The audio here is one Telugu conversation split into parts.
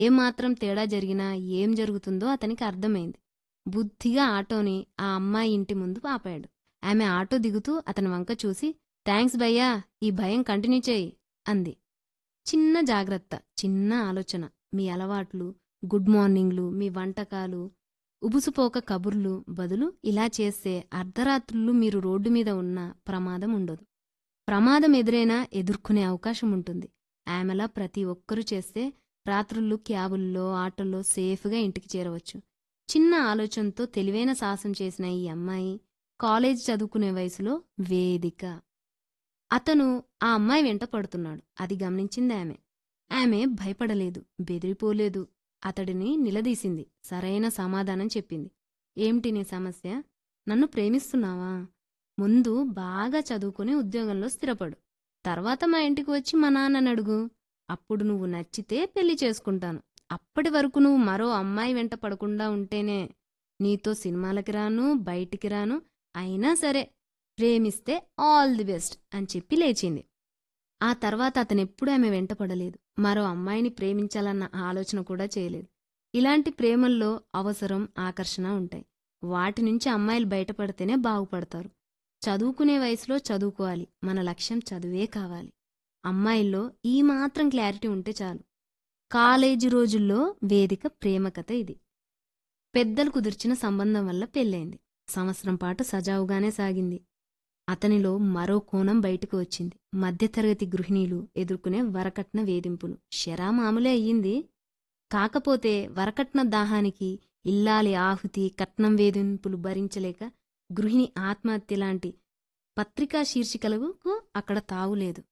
ఏమాత్రం తేడా జరిగినా ఏం జరుగుతుందో అతనికి అర్థమైంది బుద్ధిగా ఆటోని ఆ అమ్మాయి ఇంటి ముందు ఆపాడు ఆమె ఆటో దిగుతూ అతని వంక చూసి థ్యాంక్స్ భయ్యా ఈ భయం కంటిన్యూ చేయి అంది చిన్న జాగ్రత్త చిన్న ఆలోచన మీ అలవాట్లు గుడ్ మార్నింగ్లు మీ వంటకాలు ఉబుసుపోక కబుర్లు బదులు ఇలా చేస్తే అర్ధరాత్రులు మీరు రోడ్డు మీద ఉన్న ప్రమాదం ఉండదు ప్రమాదం ఎదురైనా ఎదుర్కొనే అవకాశం ఉంటుంది ఆమెలా ప్రతి ఒక్కరూ చేస్తే రాత్రుళ్ళు క్యాబుల్లో ఆటోల్లో సేఫ్గా ఇంటికి చేరవచ్చు చిన్న ఆలోచనతో తెలివైన సాహసం చేసిన ఈ అమ్మాయి కాలేజ్ చదువుకునే వయసులో వేదిక అతను ఆ అమ్మాయి వెంట పడుతున్నాడు అది గమనించింది ఆమె ఆమె భయపడలేదు బెదిరిపోలేదు అతడిని నిలదీసింది సరైన సమాధానం చెప్పింది ఏమిటి నీ సమస్య నన్ను ప్రేమిస్తున్నావా ముందు బాగా చదువుకుని ఉద్యోగంలో స్థిరపడు తర్వాత మా ఇంటికి వచ్చి మా నాన్నని అడుగు అప్పుడు నువ్వు నచ్చితే పెళ్లి చేసుకుంటాను అప్పటి వరకు నువ్వు మరో అమ్మాయి వెంట పడకుండా ఉంటేనే నీతో సినిమాలకి రాను బయటికి రాను అయినా సరే ప్రేమిస్తే ఆల్ ది బెస్ట్ అని చెప్పి లేచింది ఆ తర్వాత అతనెప్పుడూ ఆమె వెంట పడలేదు మరో అమ్మాయిని ప్రేమించాలన్న ఆలోచన కూడా చేయలేదు ఇలాంటి ప్రేమల్లో అవసరం ఆకర్షణ ఉంటాయి వాటి నుంచి అమ్మాయిలు బయటపడితేనే బాగుపడతారు చదువుకునే వయసులో చదువుకోవాలి మన లక్ష్యం చదువే కావాలి అమ్మాయిల్లో ఈ మాత్రం క్లారిటీ ఉంటే చాలు కాలేజీ రోజుల్లో వేదిక ప్రేమ కథ ఇది పెద్దలు కుదిర్చిన సంబంధం వల్ల పెళ్ళైంది సంవత్సరం పాటు సజావుగానే సాగింది అతనిలో మరో కోణం బయటకు వచ్చింది మధ్యతరగతి గృహిణీలు ఎదుర్కొనే వరకట్న వేధింపులు శరా మామూలే అయ్యింది కాకపోతే వరకట్న దాహానికి ఇల్లాలి ఆహుతి కట్నం వేధింపులు భరించలేక గృహిణి ఆత్మహత్య లాంటి పత్రికా శీర్షికలకు అక్కడ తావులేదు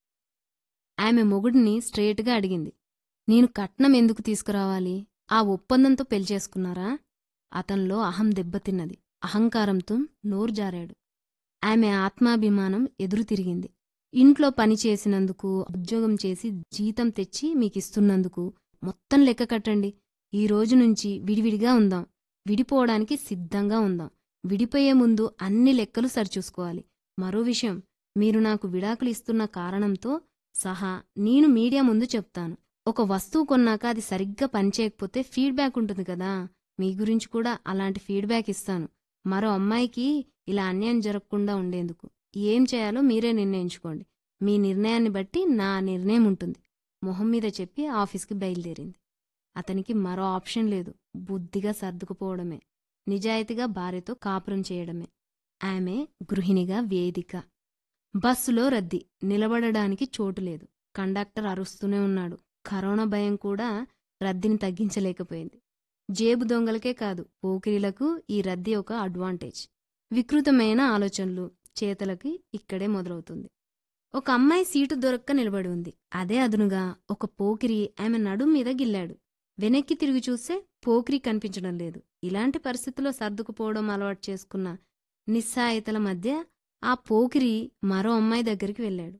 ఆమె మొగుడిని స్ట్రేట్గా అడిగింది నేను కట్నం ఎందుకు తీసుకురావాలి ఆ ఒప్పందంతో పెళ్లి చేసుకున్నారా అతనిలో అహం దెబ్బతిన్నది అహంకారంతో నోరు జారాడు ఆమె ఆత్మాభిమానం ఎదురు తిరిగింది ఇంట్లో పని చేసినందుకు ఉద్యోగం చేసి జీతం తెచ్చి మీకిస్తున్నందుకు మొత్తం లెక్క కట్టండి ఈ రోజు నుంచి విడివిడిగా ఉందాం విడిపోవడానికి సిద్ధంగా ఉందాం విడిపోయే ముందు అన్ని లెక్కలు సరిచూసుకోవాలి మరో విషయం మీరు నాకు విడాకులు ఇస్తున్న కారణంతో సహా నేను మీడియా ముందు చెప్తాను ఒక వస్తువు కొన్నాక అది సరిగ్గా పనిచేయకపోతే ఫీడ్బ్యాక్ ఉంటుంది కదా మీ గురించి కూడా అలాంటి ఫీడ్బ్యాక్ ఇస్తాను మరో అమ్మాయికి ఇలా అన్యాయం జరగకుండా ఉండేందుకు ఏం చేయాలో మీరే నిర్ణయించుకోండి మీ నిర్ణయాన్ని బట్టి నా నిర్ణయం ఉంటుంది మొహం మీద చెప్పి ఆఫీస్కి బయలుదేరింది అతనికి మరో ఆప్షన్ లేదు బుద్ధిగా సర్దుకుపోవడమే నిజాయితీగా భార్యతో కాపురం చేయడమే ఆమె గృహిణిగా వేదిక బస్సులో రద్దీ నిలబడడానికి చోటు లేదు కండక్టర్ అరుస్తూనే ఉన్నాడు కరోనా భయం కూడా రద్దీని తగ్గించలేకపోయింది జేబు దొంగలకే కాదు పోకిరీలకు ఈ రద్దీ ఒక అడ్వాంటేజ్ వికృతమైన ఆలోచనలు చేతలకి ఇక్కడే మొదలవుతుంది ఒక అమ్మాయి సీటు దొరక్క నిలబడి ఉంది అదే అదునుగా ఒక పోకిరి ఆమె నడుం మీద గిల్లాడు వెనక్కి తిరిగి చూస్తే పోకిరి కనిపించడం లేదు ఇలాంటి పరిస్థితుల్లో సర్దుకుపోవడం అలవాటు చేసుకున్న నిస్సాయితల మధ్య ఆ పోకిరి మరో అమ్మాయి దగ్గరికి వెళ్ళాడు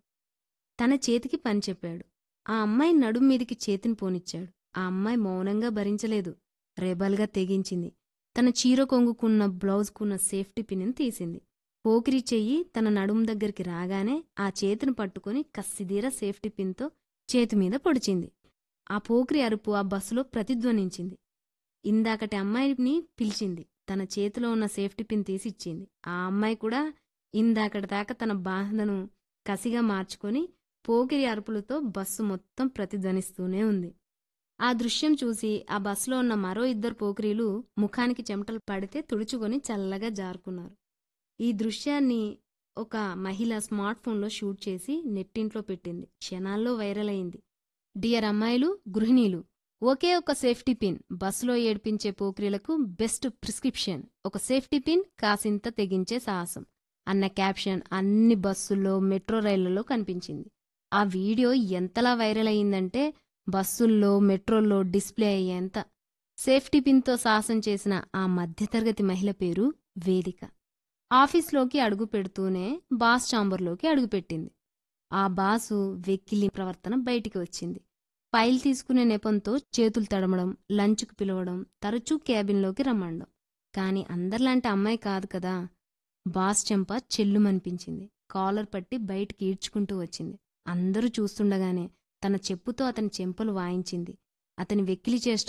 తన చేతికి పని చెప్పాడు ఆ అమ్మాయి నడుం మీదికి చేతిని పోనిచ్చాడు ఆ అమ్మాయి మౌనంగా భరించలేదు రెబల్గా తెగించింది తన చీర కొంగుకున్న బ్లౌజ్కున్న సేఫ్టీ పిన్ని తీసింది పోకిరి చెయ్యి తన నడుం దగ్గరికి రాగానే ఆ చేతిని పట్టుకొని కస్సిదీర సేఫ్టీ పిన్తో చేతి మీద పొడిచింది ఆ పోకిరి అరుపు ఆ బస్సులో ప్రతిధ్వనించింది ఇందాకటి అమ్మాయిని పిలిచింది తన చేతిలో ఉన్న సేఫ్టీ పిన్ తీసి ఇచ్చింది ఆ అమ్మాయి కూడా ఇందాకటి దాకా తన బాధను కసిగా మార్చుకొని పోకిరి అరుపులతో బస్సు మొత్తం ప్రతిధ్వనిస్తూనే ఉంది ఆ దృశ్యం చూసి ఆ బస్సులో ఉన్న మరో ఇద్దరు పోకిరీలు ముఖానికి చెమటలు పడితే తుడుచుకొని చల్లగా జారుకున్నారు ఈ దృశ్యాన్ని ఒక మహిళ స్మార్ట్ ఫోన్లో షూట్ చేసి నెట్టింట్లో పెట్టింది క్షణాల్లో వైరల్ అయింది డియర్ అమ్మాయిలు గృహిణీలు ఒకే ఒక సేఫ్టీ పిన్ బస్సులో ఏడ్పించే పోకిరీలకు బెస్ట్ ప్రిస్క్రిప్షన్ ఒక సేఫ్టీ పిన్ కాసింత తెగించే సాహసం అన్న క్యాప్షన్ అన్ని బస్సుల్లో మెట్రో రైళ్లలో కనిపించింది ఆ వీడియో ఎంతలా వైరల్ అయిందంటే బస్సుల్లో మెట్రోల్లో డిస్ప్లే అయ్యేంత సేఫ్టీ పిన్తో సాహసం చేసిన ఆ మధ్యతరగతి మహిళ పేరు వేదిక ఆఫీస్లోకి అడుగు పెడుతూనే బాస్ ఛాంబర్లోకి అడుగుపెట్టింది ఆ బాసు వెక్కిలి ప్రవర్తన బయటికి వచ్చింది ఫైల్ తీసుకునే నెపంతో చేతులు తడమడం లంచ్కు పిలవడం తరచూ క్యాబిన్లోకి రమ్మండం కాని అందరిలాంటి అమ్మాయి కాదు కదా బాస్ చెంప చెల్లుమనిపించింది కాలర్ పట్టి బయటికి ఈడ్చుకుంటూ వచ్చింది అందరూ చూస్తుండగానే తన చెప్పుతో అతని చెంపలు వాయించింది అతని వెక్కిలి చేష్టలు